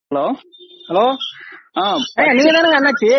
Hello hello ஆ ஏங்க நீங்க தானங்க அண்ணாச்சி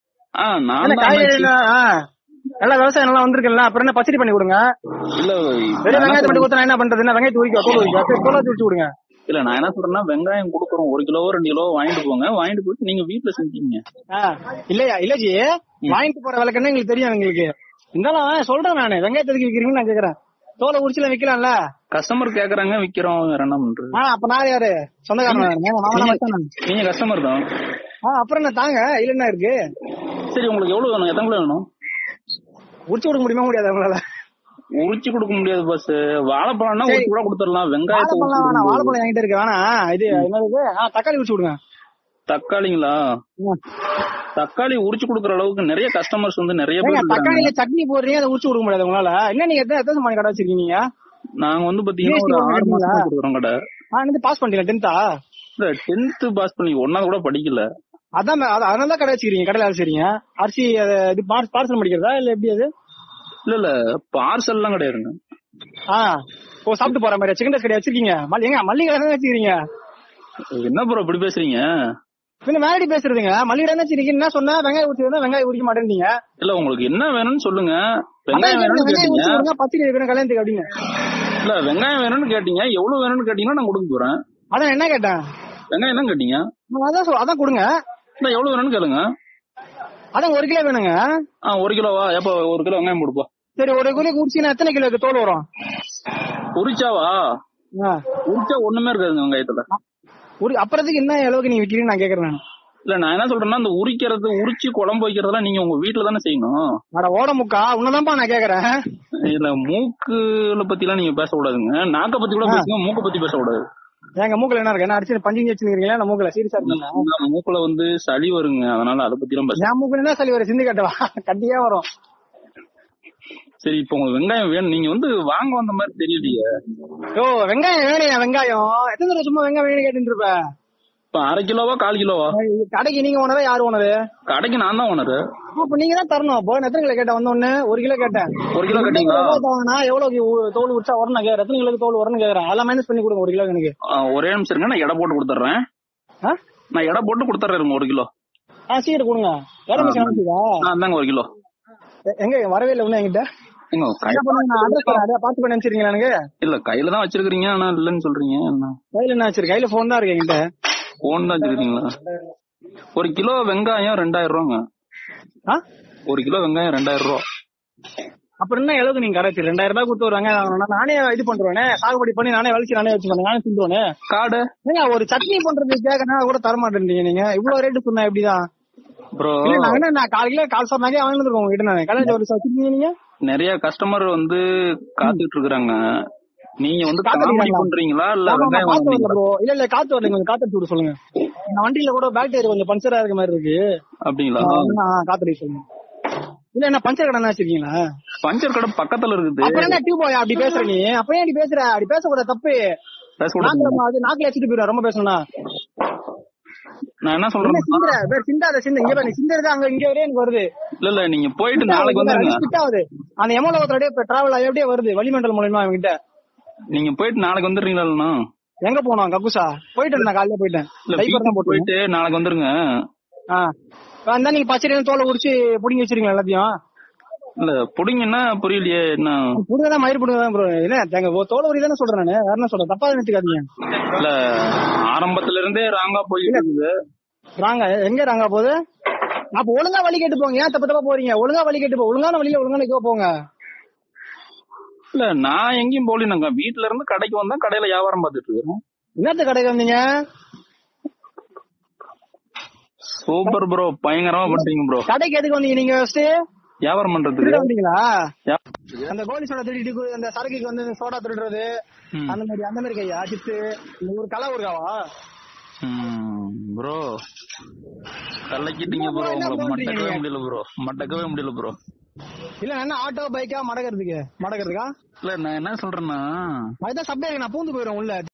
ஆ நான் என்ன தான் காய்கறி அண்ணாச்சி. ஆ, நல்லா விவசாயம் நல்லா வந்திருக்குல்ல அப்புறம் என்ன பச்சடி பண்ணி கொடுங்க இல்ல வெறும் நான் என்ன வெங்காயத்தை மட்டும் சொல்றேன்- கொடுத்தா என்ன பண்றது என்ன வெங்காயத்தை உரிக்க தோல் உரிக்க சரி தோலா உரிச்சு விடுங்க இல்ல நான் என்ன சொல்றேன்னா வெங்காயம் கொடுக்குறோம் ஒரு கிலோ ரெண்டு கிலோ வாங்கிட்டு போங்க வாங்கிட்டு போயிட்டு நீங்க வீட்டுல செஞ்சீங்க ஆ, இல்லையா இல்ல ஜி வாங்கிட்டு போற விளக்கன்னு எங்களுக்கு தெரியும் எங்களுக்கு இருந்தாலும் சொல்றேன் நானு வெங்காயத்தை எதுக்கு விக்கிறீங்கன்னு நான் கேக்குறேன் தோலை உரிச்சுல விக்கலாம்ல கஸ்டமர் கேக்குறாங்க விக்கிறோம் வேற என்ன பண்றது ஆ அப்ப நான் யாரு சொந்தக்காரன் நானு. ஏங்க, மாமனா மச்சான் நானு. நீங்க கஸ்டமர் தான் ஆ அப்புறம் என்ன தாங்க இல்ல என்ன இருக்கு சரி உங்களுக்கு எவ்வளவு வேணும் எத்தனை கிலோ வேணும் உரிச்சு கொடுக்க முடியுமா முடியாது உங்களால உரிச்சு கொடுக்க முடியாது பஸ் வாழைப்பழம்னா சரி. உரிச்சு கூட கொடுத்துடலாம் வெங்காயத்தை வாழைப்பழம் உரிச்சு வேணாம் கொடுக்க வாழைப்பழம் என்கிட்ட இருக்கு வேணாம் இது என்னது ஆ தக்காளி உரிச்சு விடுங்க தக்காளிங்களா ம். தக்காளி உரிச்சு கொடுக்குற அளவுக்கு நிறைய கஸ்டமர்ஸ் வந்து நிறைய பேர் ஏங்க இருக்காங்க தக்காளியில சட்னி போடுறீங்க அதை உரிச்சு கொடுக்க முடியாது உங்களால என்ன நீங்க எத்தனை எத்தனை மணி கடை வச்சிருக்கீங்க நீங்க? நாங்க வந்து பாத்தீங்கன்னா GST ஒரு வாங்க ஆறு மாட்டீங்களா? மாசமா கொடுக்குறோம் கடை ஆ வந்து பாஸ் பண்ணிட்டீங்க டென்த்தா இல்ல டென்த் பாஸ் பண்ணி ஒன்னாவது கூட படிக்கல அதான் மே- அதான் அதனால தான் கடை வச்சிருக்கீங்க கடையில வேலை செய்றீங்க அரிசி அது இது பார்சல் படிக்கிறதா இல்ல எப்படி அது இல்ல இல்ல பார்சல் எல்லாம் கிடையாதுங்க ஆ ஓ சாப்பிட்டு போற மாதிரி சிக்கன் ரைஸ் கடை வச்சிருக்கீங்க மல்லி எங்க மல்லிகை கடை தான் வச்சிருக்கீங்க என்ன ப்ரோ இப்படி பேசுறீங்க பின்ன மேலடி பேசுறதுங்க மல்லிகை கடை வச்சிருக்கீங்க என்ன சொன்னா வெங்காயம் உரிச்சு வெங்காயம் உரிக்க மாட்டேன்றீங்க இல்ல உங்களுக்கு என்ன வேணும்னு சொல்லுங்க அதான் வெங்காயம் வேணும்னு வெங்காயம் கேட்டீங்க உரிச்சு கொடுங்க பச்சடி வைக்கணும் கல்யாணத்துக்கு அப்படின்னு இல்ல வெங்காயம் வேணும்னு கேட்டீங்க எவ்வளவு வேணும்னு கேட்டீங்கன்னா நான் கொடுக்க போறேன் அதான் என்ன கேட்டேன் வெங்காயம் என்ன கேட்டீங்க நான் அதான் சொல்- அதான் கொடுங்க இல்ல எவ்வளவு வேணும்னு கேளுங்க அதான் ஒரு கிலோ வேணுங்க ஆ ஒரு கிலோவா எப்ப ஒரு கிலோ வெங்காயம் போடுப்பா சரி ஒரு கிலோ உரிச்சினா எத்தனை கிலோ தோல் வரும் உரிச்சாவா ஆ. உரிச்சா ஒண்ணுமே இருக்காதுங்க வெங்காயத்துல ஒரு அப்புறத்துக்கு என்ன அளவுக்கு நீங்க விக்கிறீங்கன்னு நான் கேக்குறேன் நான் இல்ல நான் என்ன சொல்றேன்னா இந்த உரிக்கிறது உரிச்சு குழம்பு வைக்கிறதெல்லாம் நீங்க உங்க வீட்டுல தானே செய்யணும் அட ஓட முக்கா உன்னதான்ப்பா நான் கேக்குறேன் இல்ல மூக்குல பத்தி எல்லாம் நீங்க பேசக்கூடாதுங்க நாக்க பத்தி கூட பேசுங்க மூக்க பத்தி பேசக்கூடாது எங்க மூக்குல என்ன இருக்கு என்ன அடிச்சு பஞ்சிங் வச்சுருக்கீங்களா நான் மூக்குல சீரியஸா இருக்கீங்க நம்ம மூக்குல வந்து சளி வருங்க அதனால அதை பத்தி எல்லாம் பேச என் மூக்குல என்ன சளி வரும் சிந்து கட்டவா கட்டியா வரும் சரி இப்போ உங்களுக்கு வெங்காயம் வேணும் நீங்க வந்து வாங்க வந்த மாதிரி தெரியலையே ஓ வெங்காயம் வேணும் வெங்காயம் எத்தனை தடவை சும்மா வெங்காயம் வேணும் கேட்டுட்டு இருப்ப இப்ப அரை கிலோவா கால் கிலோவா கடைக்கு நீங்க ஓனரா யாரு ஓனரு கடைக்கு நான் தான் ஓனரு அப்ப நீங்க தான் தரணும் அப்போ நான் எத்தனை கிலோ கேட்டேன் வந்த உடனே ஒரு கிலோ கேட்டேன் ஒரு கிலோ கட்டிங்களா நான் எவ்வளவு உ- தோல் உரிச்சா வரணும் கேக்குறேன் எத்தனை கிலோ தோல் வரணும் கேக்குறேன் அதெல்லாம் மைனஸ் பண்ணி கொடுங்க ஒரு கிலோ எனக்கு ஒரே நிமிஷம் இருங்க நான் எடை போட்டு கொடுத்துட்றேன் ஆ? நான் எடை போட்டு கொடுத்துட்றேன் ஒரு கிலோ ஆ சீக்கிரம் கொடுங்க வேற மிஷின் அனுப்பிச்சுதா ஆ இந்தாங்க ஒரு கிலோ எங்க வரவே இல்லை ஒண்ணு என்கிட்ட எங்க கை என்ன பண்ணுங்க நான் அட்ரஸ் தரேன் அதை பார்த்து பண்ணி அனுப்பிச்சிருக்கீங்களா எனக்கு இல்ல கையில தான் வச்சிருக்கீங்க ஆனா இல்லன்னு சொல்றீங்க என்ன கையில என்ன வச்சிருக்கு கையில போன் தான் இருக்கு என்கிட்ட போன் தான் வச்சிருக்கீங்களா ஒரு கிலோ வெங்காயம் ரெண்டாயிரம் ரூபாங்க ஆ ஒரு கிலோ வெங்காயம் ரெண்டாயிரம் ரூபா அப்புறம் என்ன எவ்வளவு நீங்க கடை வச்சு ரெண்டாயிரம் ரூபாய் கொடுத்து வருவாங்க நான் நானே இது பண்றேனே சாகுபடி பண்ணி நானே வலிச்சு நானே வச்சுக்கணும் நானே தின்றுவேனே காடு ஏங்க ஒரு சட்னி பண்றது கேட்கறா கூட தர மாட்டேன்றீங்க நீங்க இவ்வளவு ரேட்டு சொன்னா எப்படிதான் ப்ரோ இல்ல நான் என்ன நான் கால் கிலோ கால் சொன்னாங்க வாங்கி இருக்கோம் உங்ககிட்ட நான் கல்யாணம் ஒரு வச்சிருக்கீங்க நீங்க நிறைய கஸ்டமர் வந்து காத்துட்டு இருக்காங்க நீங்க வந்து காத்துட்டு காமெடி இருக்காங்களா? பண்றீங்களா இல்ல ஆமா, ஆமா, வெங்காயம் காத்து வரல வாங்குறீங்களா ப்ரோ இல்ல இல்ல காத்து வரல கொஞ்சம் காத்து எடுத்து விட சொல்லுங்க நான் வண்டியில கூட பேக் டயர் கொஞ்சம் பஞ்சரா இருக்க மாதிரி இருக்கு அப்படிங்களா ஆ, காத்து அடிக்க சொல்லுங்க இல்ல என்ன பஞ்சர் கடை வச்சிருக்கீங்களா பஞ்சர் கடை பக்கத்துல இருக்குது அப்புறம் என்ன டியூப் பாய் அப்படி பேசுற நீ அப்புறம் ஏன் அப்படி பேசுற அப்படி பேசக்கூடாது தப்பு பேசக்கூடாது நாக்குல அது நாக்குல வச்சுட்டு போயிடும் ரொம்ப பேசணும்னா நான் என்ன என்ன சொல்றேன் சிந்துற வேற சிந்தாத சிந்த இங்க பாரு, நீ சிந்தறது அங்க இங்க வரையும் எனக்கு வருது இல்ல இல்ல நீங்க போயிட்டு நாளைக்கு வந்துருங்க ஸ்பிட் ஆகுது அந்த எமோலோகத்தோட இப்ப டிராவல் ஆகி அப்படியே வருது வளிமண்டல் மூலமா அவன்கிட்ட நீங்க போயிட்டு நாளைக்கு வந்துடுறீங்களா இல்லைன்னா எங்க போனோம் கக்குசா போயிட்டு நான் காலையில போயிட்டேன் இல்ல டைப்பர் தான் வீட்டுக்கு போட்டு போயிட்டு நாளைக்கு வந்துருங்க ஆ வந்தா நீங்க பச்சை தோலை உரிச்சு புடிங்கி வச்சிருக்கீங்களா எல்லாத்தையும் இல்ல புடிங்கன்னா புரியலையே என்ன புடுங்க தான் மயிர் புடுங்க தான் ப்ரோ என்ன தேங்க ஓ தோலை உரி தானே சொல்றேன் நானு வேற என்ன சொல்றேன் தப்பா நினைச்சுக்காதீங்க இல்ல ஆரம்பத்துல இருந்தே ராங்கா போயிட்டு இருக்குது ராங்க எங்க ராங்க போகுது அப்ப ஒழுங்கா வழி கேட்டு போங்க ஏன் தப்பு தப்பா போறீங்க ஒழுங்கா வழி கேட்டு போ ஒழுங்கான வழியில ஒழுங்கான இதுவா போங்க இல்ல நான் எங்கேயும் போலினாங்க வீட்ல இருந்து கடைக்கு வந்தா கடையில வியாபாரம் பார்த்துட்டு இருக்கேன் என்னத்த கடைக்கு வந்தீங்க சூப்பர் ப்ரோ பயங்கரமா பண்றீங்க ப்ரோ கடைக்கு எதுக்கு வந்தீங்க நீங்க ஃபர்ஸ்ட் வியாபாரம் திருட பண்றதுக்கு வந்தீங்களா யா- அந்த கோலி சோடா திருடிட்டு கு- அந்த சரக்குக்கு வந்து சோடா திருடுறது ம். அந்த மாதிரி அந்த மாதிரி கையா சித்து இந்த ஒரு கலா ஊருக்காவா ம், ப்ரோ கலக்கிட்டீங்க ப்ரோ என்ன உங்களை bro மட்டக்கவே பண்றீங்க? முடியல ப்ரோ மட்டக்கவே முடியல ப்ரோ இல்ல நான் என்ன ஆட்டோ பைக்கா மடக்கிறதுக்கு மடக்கிறதுக்கா இல்ல நான் என்ன சொல்றேன்னா அதுதான் சப்ளை நான் பூந்து போயிடும் உள்ள